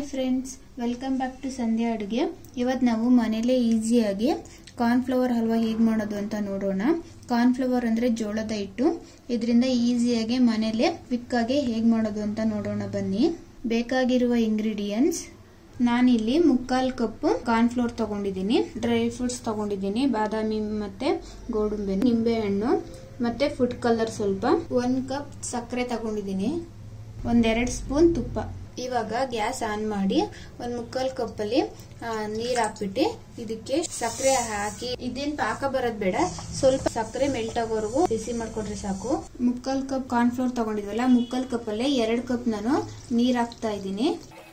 friends welcome back to Sandhya ಅಡುಗೆ ಇವತ್ತು ನಾವು ಮನೇಲೇ ಈಸಿಯಾಗಿ ಕಾರ್ನ್ಫ್ಲವರ್ ಹಲ್ವಾ ಹೇಗೆ ಮಾಡೋದು ಅಂತ ನೋಡೋಣ ಕಾರ್ನ್ಫ್ಲವರ್ ಅಂದರೆ ಜೋಳದ ಹಿಟ್ಟು ಇದರಿಂದ ಈಸಿಯಾಗಿ ಮನೇಲೆ ಕ್ವಿಕ್ಕಾಗಿ ಹೇಗೆ ಮಾಡೋದು ಅಂತ ನೋಡೋಣ ಬನ್ನಿ ಬೇಕಾಗಿರುವ ಇಂಗ್ರೀಡಿಯೆಂಟ್ಸ್ ನಾನಿಲ್ಲಿ ಮುಕ್ಕಾಲು ಕಪ್ಪು ಕಾರ್ನ್ಫ್ಲೋರ್ ತಗೊಂಡಿದ್ದೀನಿ ಡ್ರೈ ಫ್ರೂಟ್ಸ್ ತಗೊಂಡಿದ್ದೀನಿ ಬಾದಾಮಿ ಮತ್ತೆ ಗೋಡಂಬಿ ನಿಂಬೆಹಣ್ಣು ಮತ್ತೆ ಫುಡ್ ಕಲರ್ ಸ್ವಲ್ಪ ಒಂದು ಕಪ್ ಸಕ್ಕರೆ ತಗೊಂಡಿದ್ದೀನಿ ಒಂದೆರಡು ಸ್ಪೂನ್ ತುಪ್ಪ ಇವಾಗ ಗ್ಯಾಸ್ ಆನ್ ಮಾಡಿ ಒಂದು ಮುಕ್ಕಾಲ್ ಕಪ್ಪಲ್ಲಿ ನೀರ್ ಹಾಕ್ಬಿಟ್ಟು ಇದಕ್ಕೆ ಸಕ್ಕರೆ ಹಾಕಿ ಇದೇನ್ ಪಾಕ ಬರೋದ್ ಬೇಡ ಸ್ವಲ್ಪ ಸಕ್ಕರೆ ಮೆಲ್ಟ್ ಆಗೋವರೆಗೂ ಬಿಸಿ ಮಾಡ್ಕೊಂಡ್ರೆ ಸಾಕು ಮುಕ್ಕಾಲ್ ಕಪ್ ಕಾರ್ನ್ಫ್ಲೋರ್ ತಗೊಂಡಿದ್ವಲ್ಲ ಮುಕ್ಕಾಲ್ ಕಪ್ ಅಲ್ಲೇ ಎರಡು ಕಪ್ ನಾನು ನೀರ್ ಹಾಕ್ತಾ ಇದ್ದೀನಿ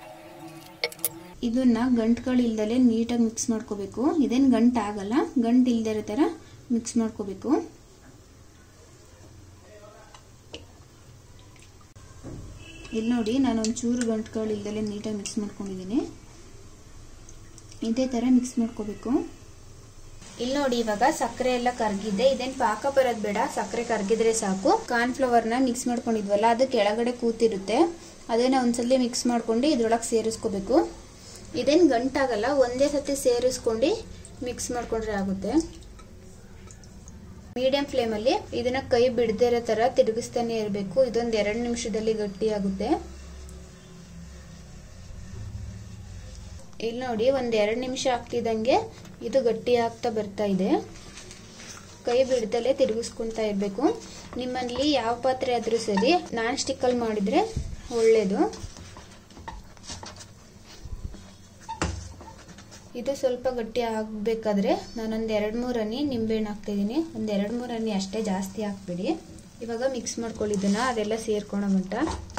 ಇದನ್ನ ಗಂಟುಗಳು ಇಲ್ದಲೆ ನೀಟಾಗಿ ಮಿಕ್ಸ್ ಮಾಡ್ಕೋಬೇಕು ಇದೇನು ಗಂಟು ಆಗಲ್ಲ ಗಂಟು ಇಲ್ದೇ ಇರೋ ಥರ ಮಿಕ್ಸ್ ಮಾಡ್ಕೋಬೇಕು ಇಲ್ಲಿ ನೋಡಿ ನಾನು ಒಂದು ಚೂರು ಗಂಟುಗಳು ಇಲ್ದಲೆ ನೀಟಾಗಿ ಮಿಕ್ಸ್ ಮಾಡ್ಕೊಂಡಿದ್ದೀನಿ ಇದೇ ಥರ ಮಿಕ್ಸ್ ಮಾಡ್ಕೋಬೇಕು ಇಲ್ಲಿ ನೋಡಿ ಇವಾಗ ಸಕ್ಕರೆ ಎಲ್ಲ ಕರ್ಗಿದೆ ಇದೇನು ಪಾಕ ಬರೋದು ಬೇಡ ಸಕ್ಕರೆ ಕರ್ಗಿದ್ರೆ ಸಾಕು ಕಾರ್ನ್ಫ್ಲವರ್ನ ಮಿಕ್ಸ್ ಮಾಡ್ಕೊಂಡಿದ್ವಲ್ಲ ಅದು ಕೆಳಗಡೆ ಕೂತಿರುತ್ತೆ ಅದನ್ನ ಒಂದ್ಸಲಿ ಮಿಕ್ಸ್ ಮಾಡ್ಕೊಂಡು ಇದ್ರೊಳಗೆ ಸೇರಿಸ್ಕೋಬೇಕು ಇದೇನು ಗಂಟಾಗಲ್ಲ ಒಂದೇ ಸತಿ ಸೇರಿಸ್ಕೊಂಡು ಮಿಕ್ಸ್ ಮಾಡ್ಕೊಂಡ್ರೆ ಆಗುತ್ತೆ ಮೀಡಿಯಂ ಫ್ಲೇಮಲ್ಲಿ ಇದನ್ನ ಕೈ ಬಿಡದೇ ಇರೋ ತರ ತಿರುಗಿಸ್ತಾನೆ ಇರಬೇಕು ಇದೊಂದು ಎರಡು ನಿಮಿಷದಲ್ಲಿ ಗಟ್ಟಿ ಆಗುತ್ತೆ ಇಲ್ಲಿ ನೋಡಿ ಒಂದ್ ಎರಡು ನಿಮಿಷ ಆಗ್ತಿದಂಗೆ ಇದು ಗಟ್ಟಿ ಆಗ್ತಾ ಬರ್ತಾ ಇದೆ ಕೈ ಬಿಡ್ದಲೆ ತಿರುಗಿಸ್ಕೊಂತಾ ಇರಬೇಕು ನಿಮ್ಮಲ್ಲಿ ಯಾವ ಪಾತ್ರೆ ಆದ್ರೂ ಸರಿ ನಾನ್ ಸ್ಟಿಕ್ಕಲ್ಲಿ ಮಾಡಿದ್ರೆ ಒಳ್ಳೇದು ಇದು ಸ್ವಲ್ಪ ಗಟ್ಟಿ ಆಗಬೇಕಾದ್ರೆ ನಾನೊಂದು ಎರಡು ಮೂರು ಹನಿ ನಿಂಬೆಹಣ್ಣು ಹಾಕ್ತಿದ್ದೀನಿ ಒಂದು ಎರಡು ಮೂರು ಹನಿ ಅಷ್ಟೇ ಜಾಸ್ತಿ ಹಾಕ್ಬಿಡಿ ಇವಾಗ ಮಿಕ್ಸ್ ಮಾಡ್ಕೊಳ್ಳಿದ್ದನ್ನ ಅದೆಲ್ಲ ಸೇರ್ಕೊಳೋ ಗಂಟ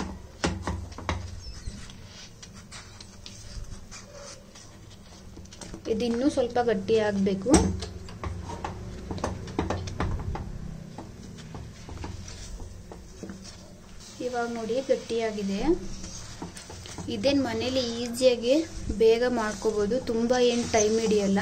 ಇದು ಇನ್ನೂ ಸ್ವಲ್ಪ ಗಟ್ಟಿ ಆಗಬೇಕು ಇವಾಗ ನೋಡಿ ಗಟ್ಟಿಯಾಗಿದೆ ಇದೇನು ಮನೇಲಿ ಈಸಿಯಾಗಿ ಬೇಗ ಮಾಡ್ಕೋಬೋದು ತುಂಬ ಏನು ಟೈಮ್ ಹಿಡಿಯಲ್ಲ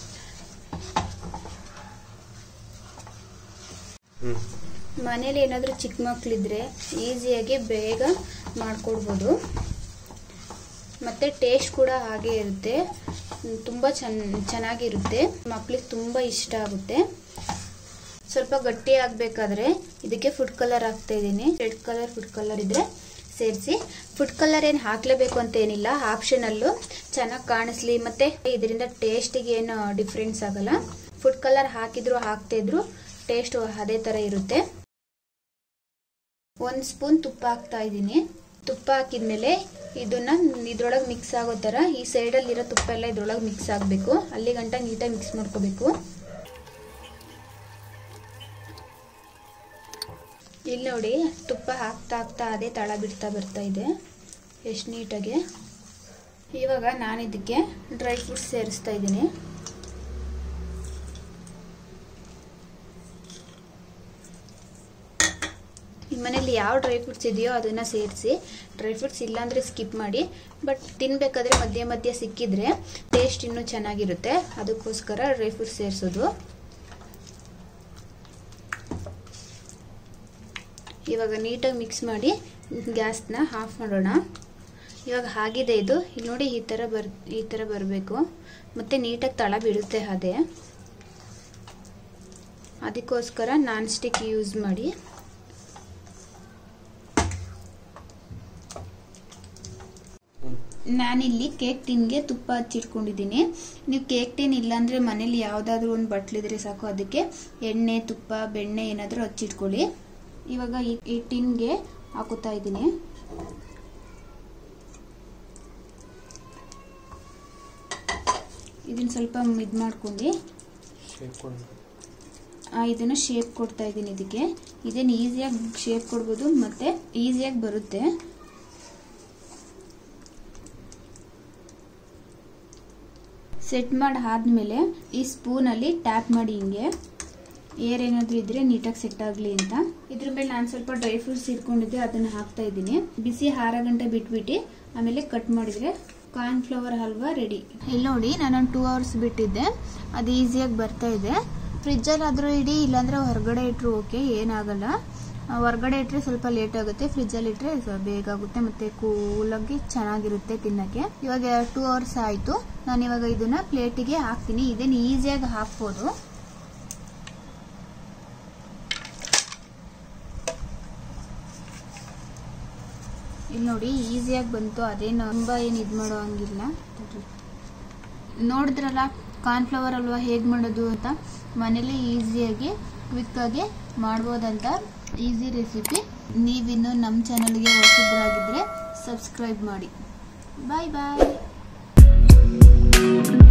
ಮನೇಲಿ ಏನಾದರೂ ಚಿಕ್ಕ ಮಕ್ಕಳಿದ್ರೆ ಈಸಿಯಾಗಿ ಬೇಗ ಮಾಡ್ಕೊಡ್ಬೋದು ಮತ್ತು ಟೇಸ್ಟ್ ಕೂಡ ಹಾಗೆ ಇರುತ್ತೆ ತುಂಬ ಚೆನ್ನ ಚೆನ್ನಾಗಿರುತ್ತೆ ಮಕ್ಳಿಗೆ ತುಂಬ ಇಷ್ಟ ಆಗುತ್ತೆ ಸ್ವಲ್ಪ ಗಟ್ಟಿ ಆಗಬೇಕಾದ್ರೆ ಇದಕ್ಕೆ ಫುಡ್ ಕಲರ್ ಹಾಕ್ತಾ ಇದ್ದೀನಿ ರೆಡ್ ಕಲರ್ ಫುಡ್ ಕಲರ್ ಇದ್ರೆ ಸೇರಿಸಿ ಫುಡ್ ಕಲರ್ ಏನು ಹಾಕ್ಲೇಬೇಕು ಅಂತ ಏನಿಲ್ಲ ಆಪ್ಷನಲ್ಲು ಚೆನ್ನಾಗಿ ಕಾಣಿಸ್ಲಿ ಮತ್ತೆ ಇದರಿಂದ ಟೇಸ್ಟಿಗೆ ಏನು ಡಿಫ್ರೆನ್ಸ್ ಆಗಲ್ಲ ಫುಡ್ ಕಲರ್ ಹಾಕಿದ್ರು ಹಾಕ್ತಿದ್ರು ಟೇಸ್ಟ್ ಅದೇ ಥರ ಇರುತ್ತೆ ಒಂದು ಸ್ಪೂನ್ ತುಪ್ಪ ಹಾಕ್ತಾ ಇದ್ದೀನಿ ತುಪ್ಪ ಹಾಕಿದ್ಮೇಲೆ ಇದನ್ನ ಇದ್ರೊಳಗೆ ಮಿಕ್ಸ್ ಆಗೋ ಥರ ಈ ಸೈಡಲ್ಲಿರೋ ತುಪ್ಪ ಎಲ್ಲ ಇದ್ರೊಳಗೆ ಮಿಕ್ಸ್ ಆಗಬೇಕು ಅಲ್ಲಿ ಗಂಟ ನೀಟಾಗಿ ಮಿಕ್ಸ್ ಮಾಡ್ಕೋಬೇಕು ಇಲ್ಲಿ ನೋಡಿ ತುಪ್ಪ ಹಾಕ್ತಾ ಹಾಕ್ತಾ ಅದೇ ತಳ ಬಿಡ್ತಾ ಬರ್ತಾ ಇದೆ ಎಷ್ಟು ನೀಟಾಗಿ ಇವಾಗ ನಾನು ಇದಕ್ಕೆ ಡ್ರೈ ಫ್ರೂಟ್ಸ್ ಸೇರಿಸ್ತಾ ಇದ್ದೀನಿ ನಿಮ್ಮ ಮನೇಲಿ ಯಾವ ಡ್ರೈ ಫ್ರೂಟ್ಸ್ ಇದೆಯೋ ಅದನ್ನು ಸೇರಿಸಿ ಡ್ರೈ ಫ್ರೂಟ್ಸ್ ಇಲ್ಲಾಂದರೆ ಸ್ಕಿಪ್ ಮಾಡಿ ಬಟ್ ತಿನ್ನಬೇಕಾದ್ರೆ ಮಧ್ಯೆ ಮಧ್ಯೆ ಸಿಕ್ಕಿದ್ರೆ ಟೇಸ್ಟ್ ಇನ್ನೂ ಚೆನ್ನಾಗಿರುತ್ತೆ ಅದಕ್ಕೋಸ್ಕರ ಡ್ರೈ ಫ್ರೂಟ್ಸ್ ಸೇರಿಸೋದು ಇವಾಗ ನೀಟಾಗಿ ಮಿಕ್ಸ್ ಮಾಡಿ ಗ್ಯಾಸ್ನ ಆಫ್ ಮಾಡೋಣ ಇವಾಗ ಆಗಿದೆ ಇದು ಇಲ್ಲಿ ನೋಡಿ ಈ ಥರ ಬರ್ ಈ ಥರ ಬರಬೇಕು ಮತ್ತು ನೀಟಾಗಿ ತಳ ಬಿಡುತ್ತೆ ಅದೇ ಅದಕ್ಕೋಸ್ಕರ ನಾನ್ ಸ್ಟಿಕ್ ಯೂಸ್ ಮಾಡಿ ನಾನಿಲ್ಲಿ ಕೇಕ್ ಟಿನ್ಗೆ ತುಪ್ಪ ಹಚ್ಚಿಟ್ಕೊಂಡಿದ್ದೀನಿ ನೀವು ಕೇಕ್ ಟಿನ್ ಇಲ್ಲಾಂದ್ರೆ ಮನೇಲಿ ಯಾವುದಾದ್ರೂ ಒಂದು ಬಟ್ಲಿದ್ರೆ ಸಾಕು ಅದಕ್ಕೆ ಎಣ್ಣೆ ತುಪ್ಪ ಬೆಣ್ಣೆ ಏನಾದರೂ ಹಚ್ಚಿಟ್ಕೊಳ್ಳಿ ಇವಾಗ ಈ ಟಿನ್ಗೆ ಹಾಕುತ್ತಾ ಇದ್ದೀನಿ ಇದನ್ನ ಸ್ವಲ್ಪ ಇದು ಮಾಡ್ಕೊಂಡು ಇದನ್ನು ಶೇಪ್ ಕೊಡ್ತಾ ಇದ್ದೀನಿ ಇದಕ್ಕೆ ಇದೇನು ಈಸಿಯಾಗಿ ಶೇಪ್ ಕೊಡ್ಬೋದು ಮತ್ತೆ ಈಸಿಯಾಗಿ ಬರುತ್ತೆ ಸೆಟ್ ಮಾಡಿ ಆದ್ಮೇಲೆ ಈ ಸ್ಪೂನಲ್ಲಿ ಟ್ಯಾಪ್ ಮಾಡಿ ಹಿಂಗೆ ಏರ್ ಏನಾದರೂ ಇದ್ರೆ ನೀಟಾಗಿ ಸೆಟ್ ಆಗಲಿ ಅಂತ ಇದ್ರ ಮೇಲೆ ನಾನು ಸ್ವಲ್ಪ ಡ್ರೈ ಫ್ರೂಟ್ಸ್ ಇಟ್ಕೊಂಡಿದ್ದೆ ಅದನ್ನು ಹಾಕ್ತಾ ಇದ್ದೀನಿ ಬಿಸಿ ಆರ ಗಂಟೆ ಬಿಟ್ಬಿಟ್ಟು ಆಮೇಲೆ ಕಟ್ ಮಾಡಿದ್ರೆ ಕಾರ್ನ್ಫ್ಲವರ್ ಹಲ್ವಾ ರೆಡಿ ಇಲ್ಲಿ ನೋಡಿ ನಾನೊಂದು ಟೂ ಅವರ್ಸ್ ಬಿಟ್ಟಿದ್ದೆ ಅದು ಈಸಿಯಾಗಿ ಬರ್ತಾ ಇದೆ ಫ್ರಿಜ್ಜಲ್ಲಿ ಆದರೂ ಇಡಿ ಇಲ್ಲಾಂದ್ರೆ ಹೊರಗಡೆ ಇಟ್ಟರು ಓಕೆ ಏನಾಗಲ್ಲ ಹೊರಗಡೆ ಇಟ್ಟರೆ ಸ್ವಲ್ಪ ಲೇಟ್ ಆಗುತ್ತೆ ಫ್ರಿಜ್ಜಲ್ಲಿ ಇಟ್ಟರೆ ಬೇಗ ಆಗುತ್ತೆ ಮತ್ತೆ ಕೂಲಾಗಿ ಚೆನ್ನಾಗಿರುತ್ತೆ ತಿನ್ನಕ್ಕೆ ಇವಾಗ ಟೂ ಅವರ್ಸ್ ಆಯಿತು ನಾನು ಇವಾಗ ಇದನ್ನ ಪ್ಲೇಟಿಗೆ ಹಾಕ್ತೀನಿ ಇದನ್ನು ಈಸಿಯಾಗಿ ಹಾಕ್ಬೋದು ಇಲ್ಲಿ ನೋಡಿ ಈಸಿಯಾಗಿ ಬಂತು ಅದೇನು ತುಂಬ ಏನು ಇದು ಮಾಡೋ ಹಂಗಿಲ್ಲ ನೋಡಿದ್ರಲ್ಲ ಕಾರ್ನ್ಫ್ಲವರ್ ಅಲ್ವಾ ಹೇಗೆ ಮಾಡೋದು ಅಂತ ಮನೇಲಿ ಈಸಿಯಾಗಿ ಕ್ವಿಕ್ಕಾಗಿ ಮಾಡ್ಬೋದಂತ ಈಸಿ ರೆಸಿಪಿ ನೀವಿನ್ನು ನಮ್ಮ ಚಾನಲ್ಗೆ ಹೊಸಬ್ರಾಗಿದ್ದರೆ ಸಬ್ಸ್ಕ್ರೈಬ್ ಮಾಡಿ ಬಾಯ್ ಬಾಯ್